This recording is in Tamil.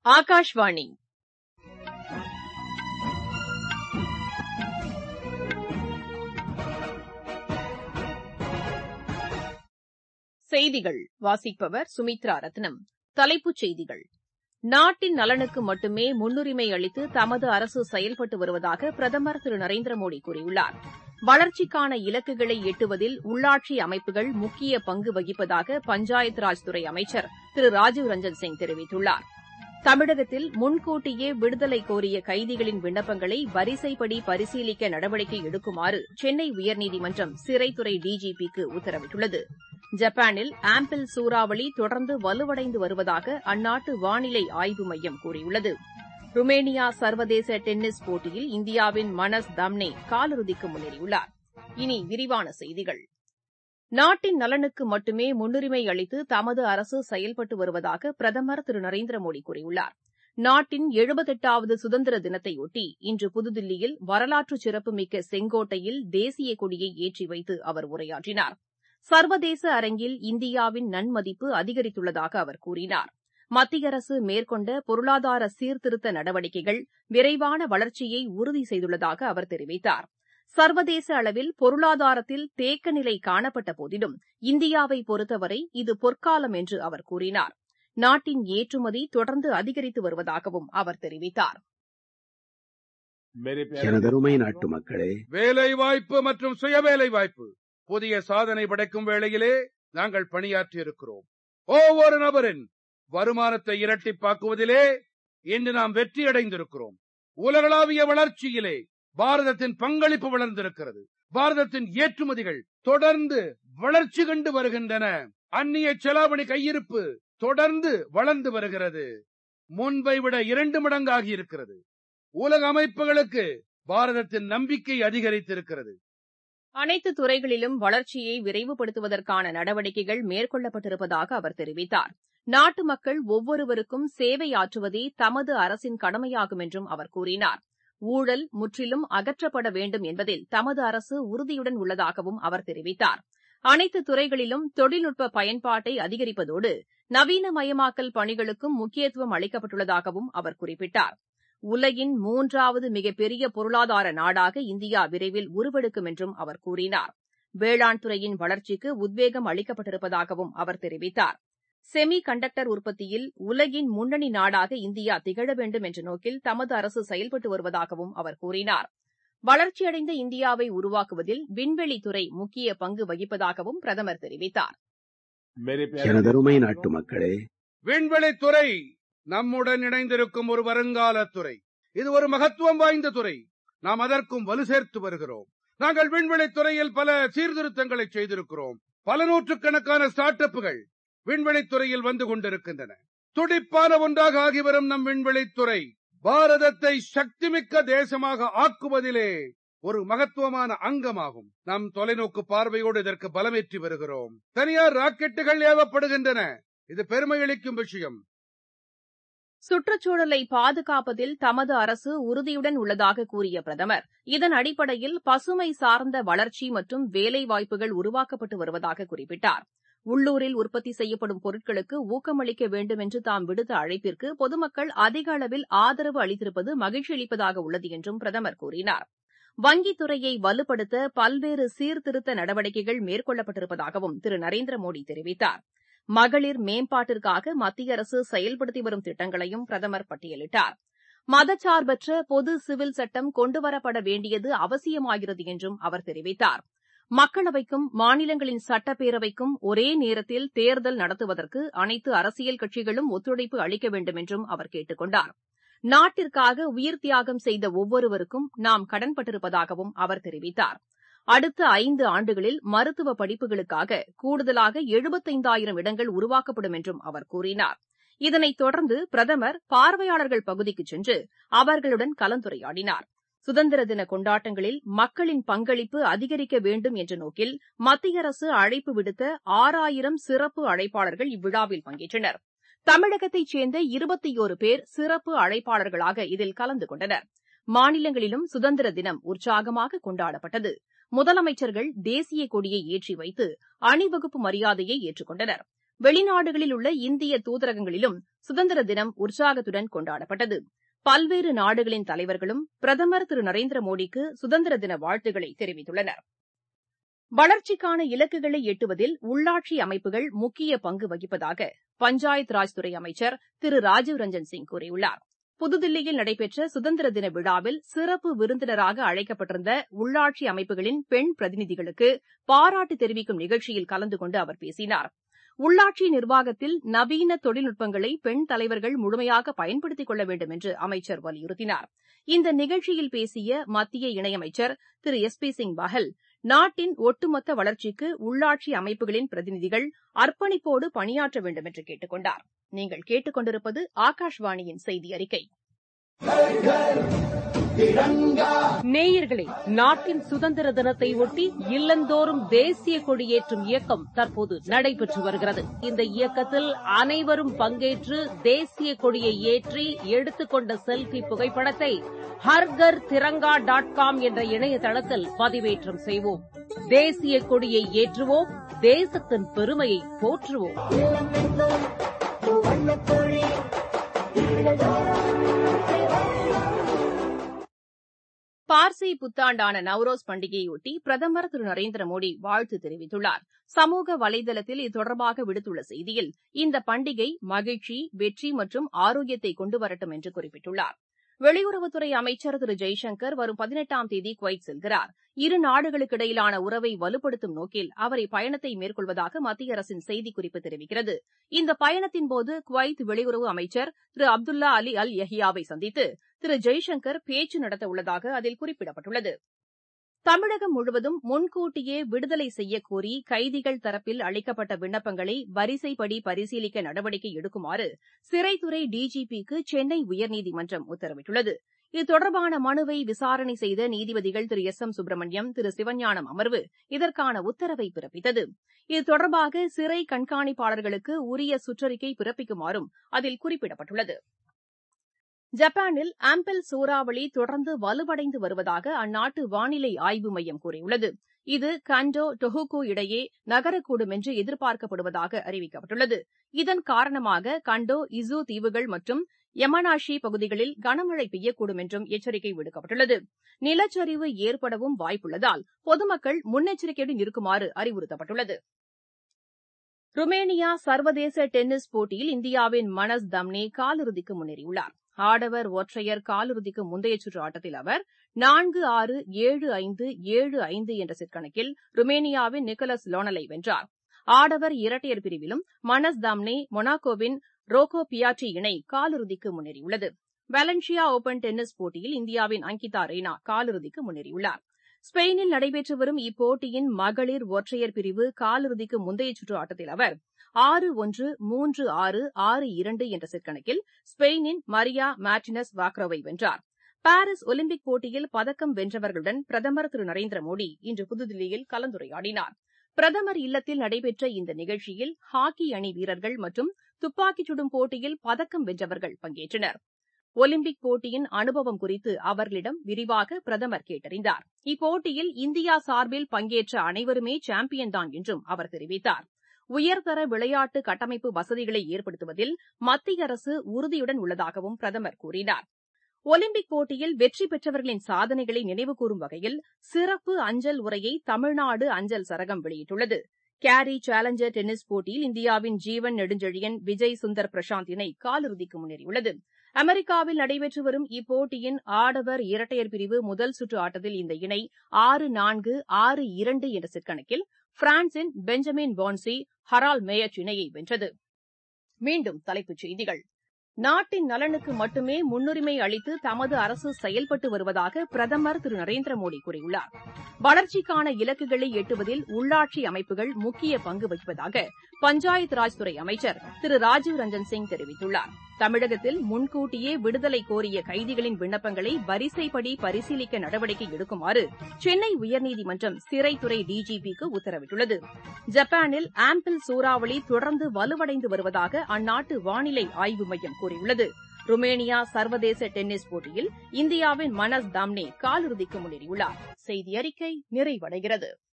ஆகாஷ்வாணி செய்திகள் வாசிப்பவர் சுமித்ரா ரத்னம் தலைப்புச் செய்திகள் நாட்டின் நலனுக்கு மட்டுமே முன்னுரிமை அளித்து தமது அரசு செயல்பட்டு வருவதாக பிரதமர் திரு நரேந்திர மோடி கூறியுள்ளார் வளர்ச்சிக்கான இலக்குகளை எட்டுவதில் உள்ளாட்சி அமைப்புகள் முக்கிய பங்கு வகிப்பதாக பஞ்சாயத் ராஜ் துறை அமைச்சர் திரு ராஜீவ் ரஞ்சன் சிங் தெரிவித்துள்ளார் தமிழகத்தில் முன்கூட்டியே விடுதலை கோரிய கைதிகளின் விண்ணப்பங்களை வரிசைப்படி பரிசீலிக்க நடவடிக்கை எடுக்குமாறு சென்னை உயர்நீதிமன்றம் சிறைத்துறை டிஜிபிக்கு உத்தரவிட்டுள்ளது ஜப்பானில் ஆம்பிள் சூறாவளி தொடர்ந்து வலுவடைந்து வருவதாக அந்நாட்டு வானிலை ஆய்வு மையம் கூறியுள்ளது ருமேனியா சர்வதேச டென்னிஸ் போட்டியில் இந்தியாவின் மனஸ் தம்னே காலிறுதிக்கு முன்னேறியுள்ளார் இனி விரிவான செய்திகள் நாட்டின் நலனுக்கு மட்டுமே முன்னுரிமை அளித்து தமது அரசு செயல்பட்டு வருவதாக பிரதமர் திரு நரேந்திர மோடி கூறியுள்ளார் நாட்டின் எழுபத்தெட்டாவது சுதந்திர தினத்தையொட்டி இன்று புதுதில்லியில் வரலாற்று சிறப்புமிக்க செங்கோட்டையில் தேசிய கொடியை ஏற்றி வைத்து அவர் உரையாற்றினார் சர்வதேச அரங்கில் இந்தியாவின் நன்மதிப்பு அதிகரித்துள்ளதாக அவர் கூறினார் மத்திய அரசு மேற்கொண்ட பொருளாதார சீர்திருத்த நடவடிக்கைகள் விரைவான வளர்ச்சியை உறுதி செய்துள்ளதாக அவர் தெரிவித்தார் சர்வதேச அளவில் பொருளாதாரத்தில் தேக்க நிலை காணப்பட்ட போதிலும் இந்தியாவை பொறுத்தவரை இது பொற்காலம் என்று அவர் கூறினார் நாட்டின் ஏற்றுமதி தொடர்ந்து அதிகரித்து வருவதாகவும் அவர் தெரிவித்தார் எனதருமை நாட்டு மக்களே வேலை வாய்ப்பு மற்றும் சுய வேலை வாய்ப்பு புதிய சாதனை படைக்கும் வேளையிலே நாங்கள் பணியாற்றி இருக்கிறோம் ஒவ்வொரு நபரின் வருமானத்தை இரட்டிப்பாக்குவதிலே இன்று நாம் வெற்றியடைந்திருக்கிறோம் உலகளாவிய வளர்ச்சியிலே பாரதத்தின் பங்களிப்பு வளர்ந்திருக்கிறது பாரதத்தின் ஏற்றுமதிகள் தொடர்ந்து வளர்ச்சி கண்டு வருகின்றன அந்நிய செலாவணி கையிருப்பு தொடர்ந்து வளர்ந்து வருகிறது முன்பை விட இரண்டு மடங்காகி இருக்கிறது உலக அமைப்புகளுக்கு பாரதத்தின் நம்பிக்கை அதிகரித்திருக்கிறது அனைத்து துறைகளிலும் வளர்ச்சியை விரைவுபடுத்துவதற்கான நடவடிக்கைகள் மேற்கொள்ளப்பட்டிருப்பதாக அவர் தெரிவித்தார் நாட்டு மக்கள் ஒவ்வொருவருக்கும் சேவை ஆற்றுவதே தமது அரசின் கடமையாகும் என்றும் அவர் கூறினார் ஊழல் முற்றிலும் அகற்றப்பட வேண்டும் என்பதில் தமது அரசு உறுதியுடன் உள்ளதாகவும் அவர் தெரிவித்தார் அனைத்து துறைகளிலும் தொழில்நுட்ப பயன்பாட்டை அதிகரிப்பதோடு நவீனமயமாக்கல் பணிகளுக்கும் முக்கியத்துவம் அளிக்கப்பட்டுள்ளதாகவும் அவர் குறிப்பிட்டார் உலகின் மூன்றாவது மிகப்பெரிய பொருளாதார நாடாக இந்தியா விரைவில் உருவெடுக்கும் என்றும் அவர் கூறினார் வேளாண் துறையின் வளர்ச்சிக்கு உத்வேகம் அளிக்கப்பட்டிருப்பதாகவும் அவர் தெரிவித்தார் செமி கண்டக்டர் உற்பத்தியில் உலகின் முன்னணி நாடாக இந்தியா திகழ வேண்டும் என்ற நோக்கில் தமது அரசு செயல்பட்டு வருவதாகவும் அவர் கூறினார் வளர்ச்சியடைந்த இந்தியாவை உருவாக்குவதில் விண்வெளித்துறை முக்கிய பங்கு வகிப்பதாகவும் பிரதமர் தெரிவித்தார் எனதருமை நாட்டு மக்களே விண்வெளித்துறை நம்முடன் இணைந்திருக்கும் ஒரு வருங்கால துறை இது ஒரு மகத்துவம் வாய்ந்த துறை நாம் அதற்கும் வலு சேர்த்து வருகிறோம் நாங்கள் விண்வெளித் துறையில் பல சீர்திருத்தங்களை செய்திருக்கிறோம் பல நூற்றுக்கணக்கான ஸ்டார்ட் அப்புகள் விண்வெளித் துறையில் வந்து கொண்டிருக்கின்றன துடிப்பான ஒன்றாக ஆகி வரும் நம் விண்வெளித்துறை பாரதத்தை சக்திமிக்க தேசமாக ஆக்குவதிலே ஒரு மகத்துவமான அங்கமாகும் நம் தொலைநோக்கு பார்வையோடு இதற்கு பலமேற்றி வருகிறோம் தனியார் ராக்கெட்டுகள் ஏவப்படுகின்றன இது பெருமையளிக்கும் விஷயம் சுற்றுச்சூழலை பாதுகாப்பதில் தமது அரசு உறுதியுடன் உள்ளதாக கூறிய பிரதமர் இதன் அடிப்படையில் பசுமை சார்ந்த வளர்ச்சி மற்றும் வேலைவாய்ப்புகள் உருவாக்கப்பட்டு வருவதாக குறிப்பிட்டார் உள்ளூரில் உற்பத்தி செய்யப்படும் பொருட்களுக்கு ஊக்கமளிக்க வேண்டும் என்று தாம் விடுத்த அழைப்பிற்கு பொதுமக்கள் அதிக அளவில் ஆதரவு அளித்திருப்பது மகிழ்ச்சி அளிப்பதாக உள்ளது என்றும் பிரதமர் கூறினார் வங்கித் துறையை வலுப்படுத்த பல்வேறு சீர்திருத்த நடவடிக்கைகள் மேற்கொள்ளப்பட்டிருப்பதாகவும் திரு நரேந்திர மோடி தெரிவித்தார் மகளிர் மேம்பாட்டிற்காக மத்திய அரசு செயல்படுத்தி வரும் திட்டங்களையும் பிரதமர் பட்டியலிட்டார் மதச்சார்பற்ற பொது சிவில் சட்டம் கொண்டுவரப்பட வேண்டியது அவசியமாகிறது என்றும் அவர் தெரிவித்தார் மக்களவைக்கும் மாநிலங்களின் சட்டப்பேரவைக்கும் ஒரே நேரத்தில் தேர்தல் நடத்துவதற்கு அனைத்து அரசியல் கட்சிகளும் ஒத்துழைப்பு அளிக்க வேண்டும் என்றும் அவர் கேட்டுக் கொண்டார் நாட்டிற்காக உயிர் தியாகம் செய்த ஒவ்வொருவருக்கும் நாம் கடன்பட்டிருப்பதாகவும் அவர் தெரிவித்தார் அடுத்த ஐந்து ஆண்டுகளில் மருத்துவ படிப்புகளுக்காக கூடுதலாக எழுபத்தைந்தாயிரம் இடங்கள் உருவாக்கப்படும் என்றும் அவர் கூறினார் இதனைத் தொடர்ந்து பிரதமர் பார்வையாளர்கள் பகுதிக்கு சென்று அவர்களுடன் கலந்துரையாடினார் சுதந்திர தின கொண்டாட்டங்களில் மக்களின் பங்களிப்பு அதிகரிக்க வேண்டும் என்ற நோக்கில் மத்திய அரசு அழைப்பு விடுத்த ஆறாயிரம் சிறப்பு அழைப்பாளர்கள் இவ்விழாவில் பங்கேற்றனர் தமிழகத்தைச் சேர்ந்த இருபத்தியோரு பேர் சிறப்பு அழைப்பாளர்களாக இதில் கலந்து கொண்டனர் மாநிலங்களிலும் சுதந்திர தினம் உற்சாகமாக கொண்டாடப்பட்டது முதலமைச்சர்கள் தேசிய கொடியை ஏற்றி வைத்து அணிவகுப்பு மரியாதையை ஏற்றுக் கொண்டனர் வெளிநாடுகளில் உள்ள இந்திய தூதரகங்களிலும் சுதந்திர தினம் உற்சாகத்துடன் கொண்டாடப்பட்டது பல்வேறு நாடுகளின் தலைவர்களும் பிரதமர் திரு நரேந்திர மோடிக்கு சுதந்திர தின வாழ்த்துக்களை தெரிவித்துள்ளனர் வளர்ச்சிக்கான இலக்குகளை எட்டுவதில் உள்ளாட்சி அமைப்புகள் முக்கிய பங்கு வகிப்பதாக பஞ்சாயத் ராஜ் துறை அமைச்சர் திரு ராஜீவ் ரஞ்சன் சிங் கூறியுள்ளார் புதுதில்லியில் நடைபெற்ற சுதந்திர தின விழாவில் சிறப்பு விருந்தினராக அழைக்கப்பட்டிருந்த உள்ளாட்சி அமைப்புகளின் பெண் பிரதிநிதிகளுக்கு பாராட்டு தெரிவிக்கும் நிகழ்ச்சியில் கலந்து கொண்டு அவர் பேசினார் உள்ளாட்சி நிர்வாகத்தில் நவீன தொழில்நுட்பங்களை பெண் தலைவர்கள் முழுமையாக பயன்படுத்திக் கொள்ள வேண்டும் என்று அமைச்சர் வலியுறுத்தினார் இந்த நிகழ்ச்சியில் பேசிய மத்திய இணையமைச்சர் திரு எஸ் பி சிங் பஹல் நாட்டின் ஒட்டுமொத்த வளர்ச்சிக்கு உள்ளாட்சி அமைப்புகளின் பிரதிநிதிகள் அர்ப்பணிப்போடு பணியாற்ற வேண்டும் என்று கேட்டுக் கொண்டார் நீங்கள் கேட்டுக் கொண்டிருப்பது ஆகாஷ்வாணியின் செய்தி அறிக்கை நேயர்களே நாட்டின் சுதந்திர தினத்தை ஒட்டி இல்லந்தோறும் தேசிய கொடியேற்றும் இயக்கம் தற்போது நடைபெற்று வருகிறது இந்த இயக்கத்தில் அனைவரும் பங்கேற்று தேசிய கொடியை ஏற்றி எடுத்துக்கொண்ட செல்பி புகைப்படத்தை ஹர்கர் திரங்கா டாட் காம் என்ற இணையதளத்தில் பதிவேற்றம் செய்வோம் தேசிய கொடியை ஏற்றுவோம் தேசத்தின் பெருமையை போற்றுவோம் பார்சி புத்தாண்டான நவ்ரோஸ் பண்டிகையொட்டி பிரதமர் திரு நரேந்திர மோடி வாழ்த்து தெரிவித்துள்ளார் சமூக வலைதளத்தில் இது விடுத்துள்ள செய்தியில் இந்த பண்டிகை மகிழ்ச்சி வெற்றி மற்றும் ஆரோக்கியத்தை கொண்டுவரட்டும் என்று குறிப்பிட்டுள்ளார் வெளியுறவுத்துறை அமைச்சர் திரு ஜெய்சங்கர் வரும் பதினெட்டாம் தேதி குவைத் செல்கிறார் இரு நாடுகளுக்கிடையிலான உறவை வலுப்படுத்தும் நோக்கில் அவர் இப்பயணத்தை மேற்கொள்வதாக மத்திய அரசின் செய்திக்குறிப்பு தெரிவிக்கிறது இந்த பயணத்தின்போது குவைத் வெளியுறவு அமைச்சர் திரு அப்துல்லா அலி அல் யஹியாவை சந்தித்து திரு ஜெய்சங்கர் பேச்சு நடத்த உள்ளதாக அதில் குறிப்பிடப்பட்டுள்ளது தமிழகம் முழுவதும் முன்கூட்டியே விடுதலை செய்யக்கோரி கைதிகள் தரப்பில் அளிக்கப்பட்ட விண்ணப்பங்களை வரிசைப்படி பரிசீலிக்க நடவடிக்கை எடுக்குமாறு சிறைத்துறை டிஜிபிக்கு சென்னை உயர்நீதிமன்றம் உத்தரவிட்டுள்ளது இது தொடர்பான மனுவை விசாரணை செய்த நீதிபதிகள் திரு எஸ் எம் சுப்பிரமணியம் திரு சிவஞானம் அமர்வு இதற்கான உத்தரவை பிறப்பித்தது இது தொடர்பாக சிறை கண்காணிப்பாளர்களுக்கு உரிய சுற்றறிக்கை பிறப்பிக்குமாறும் அதில் குறிப்பிடப்பட்டுள்ளது ஜப்பானில் ஆம்பெல் சூறாவளி தொடர்ந்து வலுவடைந்து வருவதாக அந்நாட்டு வானிலை ஆய்வு மையம் கூறியுள்ளது இது கண்டோ டொஹுகு இடையே நகரக்கூடும் என்று எதிர்பார்க்கப்படுவதாக அறிவிக்கப்பட்டுள்ளது இதன் காரணமாக கண்டோ இசு தீவுகள் மற்றும் யமனாஷி பகுதிகளில் கனமழை பெய்யக்கூடும் என்றும் எச்சரிக்கை விடுக்கப்பட்டுள்ளது நிலச்சரிவு ஏற்படவும் வாய்ப்புள்ளதால் பொதுமக்கள் முன்னெச்சரிக்கையுடன் இருக்குமாறு அறிவுறுத்தப்பட்டுள்ளது ருமேனியா சர்வதேச டென்னிஸ் போட்டியில் இந்தியாவின் மனஸ் தம்னே காலிறுதிக்கு முன்னேறியுள்ளார் ஆடவர் ஒற்றையர் காலிறுதிக்கு முந்தைய சுற்று ஆட்டத்தில் அவர் நான்கு ஆறு ஏழு ஐந்து ஏழு ஐந்து என்ற செட் கணக்கில் ருமேனியாவின் நிக்கலஸ் லோனலை வென்றார் ஆடவர் இரட்டையர் பிரிவிலும் மனஸ் தாம்னே மொனாக்கோவின் ரோகோ பியாட்ரி இணை காலிறுதிக்கு முன்னேறியுள்ளது வலன்சியா ஓபன் டென்னிஸ் போட்டியில் இந்தியாவின் அங்கிதா ரெய்னா காலிறுதிக்கு முன்னேறியுள்ளார் ஸ்பெயினில் நடைபெற்று வரும் இப்போட்டியின் மகளிர் ஒற்றையர் பிரிவு காலிறுதிக்கு முந்தைய சுற்று ஆட்டத்தில் அவர் ஆறு ஒன்று மூன்று ஆறு ஆறு இரண்டு என்ற செட் கணக்கில் ஸ்பெயினின் மரியா மார்டினஸ் வாக்ரோவை வென்றார் பாரிஸ் ஒலிம்பிக் போட்டியில் பதக்கம் வென்றவர்களுடன் பிரதமர் திரு நரேந்திர மோடி இன்று புதுதில்லியில் கலந்துரையாடினார் பிரதமர் இல்லத்தில் நடைபெற்ற இந்த நிகழ்ச்சியில் ஹாக்கி அணி வீரர்கள் மற்றும் துப்பாக்கிச் சுடும் போட்டியில் பதக்கம் வென்றவர்கள் பங்கேற்றனர் ஒலிம்பிக் போட்டியின் அனுபவம் குறித்து அவர்களிடம் விரிவாக பிரதமர் கேட்டறிந்தார் இப்போட்டியில் இந்தியா சார்பில் பங்கேற்ற அனைவருமே சாம்பியன்தான் என்றும் அவர் தெரிவித்தார் உயர்தர விளையாட்டு கட்டமைப்பு வசதிகளை ஏற்படுத்துவதில் மத்திய அரசு உறுதியுடன் உள்ளதாகவும் பிரதமர் கூறினார் ஒலிம்பிக் போட்டியில் வெற்றி பெற்றவர்களின் சாதனைகளை நினைவுகூரும் வகையில் சிறப்பு அஞ்சல் உரையை தமிழ்நாடு அஞ்சல் சரகம் வெளியிட்டுள்ளது கேரி சேலஞ்சர் டென்னிஸ் போட்டியில் இந்தியாவின் ஜீவன் நெடுஞ்செழியன் விஜய் சுந்தர் பிரசாந்த் இணை காலிறுதிக்கு முன்னேறியுள்ளது அமெரிக்காவில் நடைபெற்று வரும் இப்போட்டியின் ஆடவர் இரட்டையர் பிரிவு முதல் சுற்று ஆட்டத்தில் இந்த இணை ஆறு நான்கு ஆறு இரண்டு என்ற செட் கணக்கில் பிரான்சின் பெஞ்சமின் பான்சி ஹரால் மேயச் இணையை வென்றது மீண்டும் தலைப்புச் செய்திகள் நாட்டின் நலனுக்கு மட்டுமே முன்னுரிமை அளித்து தமது அரசு செயல்பட்டு வருவதாக பிரதமர் திரு நரேந்திர மோடி கூறியுள்ளார் வளர்ச்சிக்கான இலக்குகளை எட்டுவதில் உள்ளாட்சி அமைப்புகள் முக்கிய பங்கு வகிப்பதாக பஞ்சாயத் ராஜ் துறை அமைச்சர் திரு ராஜீவ் ரஞ்சன் சிங் தெரிவித்துள்ளார் தமிழகத்தில் முன்கூட்டியே விடுதலை கோரிய கைதிகளின் விண்ணப்பங்களை வரிசைப்படி பரிசீலிக்க நடவடிக்கை எடுக்குமாறு சென்னை உயர்நீதிமன்றம் சிறைத்துறை டிஜிபிக்கு உத்தரவிட்டுள்ளது ஜப்பானில் ஆம்பிள் சூறாவளி தொடர்ந்து வலுவடைந்து வருவதாக அந்நாட்டு வானிலை ஆய்வு மையம் கூறியுள்ளது ருமேனியா சர்வதேச டென்னிஸ் போட்டியில் இந்தியாவின் மனஸ் தாம்னே காலிறுதிக்கு முன்னேறியுள்ளார் செய்தி அறிக்கை நிறைவடைகிறது